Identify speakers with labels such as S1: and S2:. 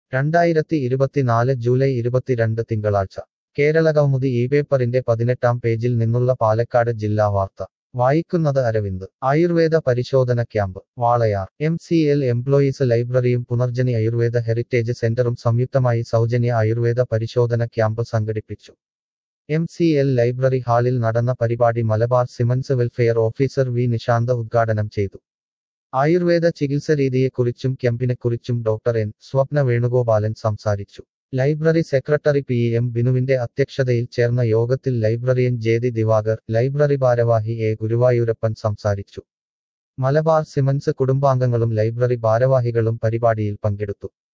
S1: രണ്ടായിരത്തി ഇരുപത്തിനാല് ജൂലൈ ഇരുപത്തിരണ്ട് തിങ്കളാഴ്ച കേരളകൗമുദി ഈ പേപ്പറിന്റെ പതിനെട്ടാം പേജിൽ നിന്നുള്ള പാലക്കാട് ജില്ലാ വാർത്ത വായിക്കുന്നത് അരവിന്ദ് ആയുർവേദ പരിശോധന camp Walayar M C L employees ലൈബ്രറിയും പുനർജനി ആയുർവേദ ഹെറിറ്റേജ് സെന്ററും സംയുക്തമായി സൗജന്യ ആയുർവേദ പരിശോധന ക്യാമ്പ് സംഘടിപ്പിച്ചു എം സി എൽ ലൈബ്രറി ഹാളിൽ നടന്ന പരിപാടി Malabar cements welfare officer V Nishanth ഉദ്ഘാടനം ചെയ്തു ആയുർവേദ ചികിത്സ രീതിയെക്കുറിച്ചും ക്യാമ്പിനെക്കുറിച്ചും ഡോക്ടർ എൻ സ്വപ്ന വേണുഗോപാലൻ സംസാരിച്ചു ലൈബ്രറി സെക്രട്ടറി പി എം ബിനുവിന്റെ അധ്യക്ഷതയിൽ ചേർന്ന യോഗത്തിൽ ലൈബ്രറിയൻ ജേതി ദിവാകർ ലൈബ്രറി ഭാരവാഹി എ ഗുരുവായൂരപ്പൻ സംസാരിച്ചു മലബാർ സിമൻസ് കുടുംബാംഗങ്ങളും ലൈബ്രറി ഭാരവാഹികളും പരിപാടിയിൽ പങ്കെടുത്തു